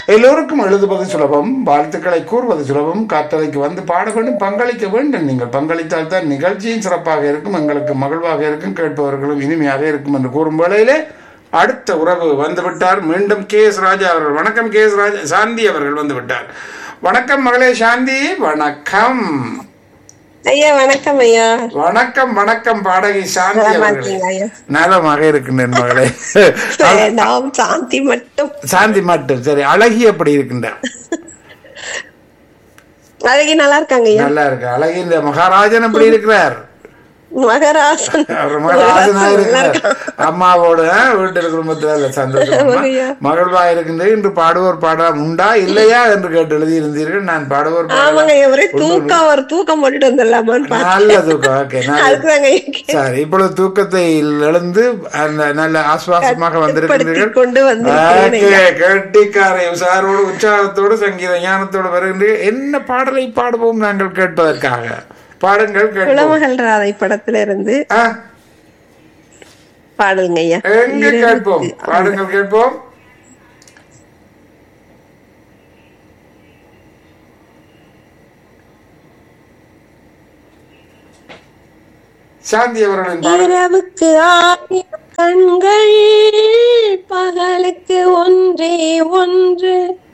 எல்லோருக்கும் எழுதுவது சுலபம் வாழ்த்துக்களை கூறுவது சுலபம் காற்றலைக்கு வந்து பாட வேண்டும் பங்களிக்க வேண்டும் நீங்கள் பங்களித்தால் தான் நிகழ்ச்சியும் சிறப்பாக இருக்கும் எங்களுக்கு மகிழ்வாக இருக்கும் கேட்பவர்களும் இனிமையாக இருக்கும் என்று கூறும் வேளையிலே அடுத்த உறவு வந்துவிட்டார் மீண்டும் கே எஸ் ராஜா அவர்கள் வணக்கம் கே எஸ் ராஜா சாந்தி அவர்கள் வந்து விட்டார் வணக்கம் மகளே சாந்தி வணக்கம் ஐயா வணக்கம் ஐயா வணக்கம் வணக்கம் பாடகி சாந்தி நலமா அவர்களே இருக்கீங்களா ஐயா நலமாக இருக்கின்றேன் மகளே நாம் சாந்தி மட்டும் சாந்தி மட்டும் சரி அழகி எப்படி இருக்கின்றார் அழகி நல்லா இருக்காங்க ஐயா நல்லா இருக்கு அழகி இந்த மகாராஜன் எப்படி இருக்கிறார் மகராசன் அவர் மகாராஜனா இருக்கிறார் அம்மாவோட வீட்டில் குடும்பத்தில் இல்ல சந்தோஷம் ஐயா. மகிழ்வா இருக்கின்றது இன்று பாடுவோர் பாடலாம் உண்டா இல்லையா என்று கேட்டு எழுதியிருந்தீர்கள் நான் பாடுவோர் ஆமாங்க பாடலாம் ஐயா ஒரே தூக்கம் ஒரு தூக்கம் போட்டுட்டு வந்துடலாமான்னு பார்த்தேன் நல்ல தூக்கம் ஓகே நல்ல அதுக்குதாங்க ஐயா கே- சரி இப்பொழுது தூக்கத்தை எழுந்து அந்த நல்ல ஆசுவாசமாக வந்திருக்கின்றீர்கள் கொண்டு வந்திருக்கிறேன் ஓகே, கெட்டிக்காரை உஷாரோடு உற்சாகத்தோடு சங்கீத ஞானத்தோடு வருகின்றீர்கள் என்ன பாடலை பாடுவோம் நாங்கள் கேட்பதற்காக பாடுங்கள் கேட்போம் குலமகள் ராதை படத்துல இருந்து ஆ, பாடலுங்க ஐயா எங்க கேட்போம் பாடுங்கள் கேட்போம் சாந்தி அவர்களின் பாடல் இரவுக்கு ஆயிரம் கண்கள் பகலுக்கு ஒன்றே ஒன்று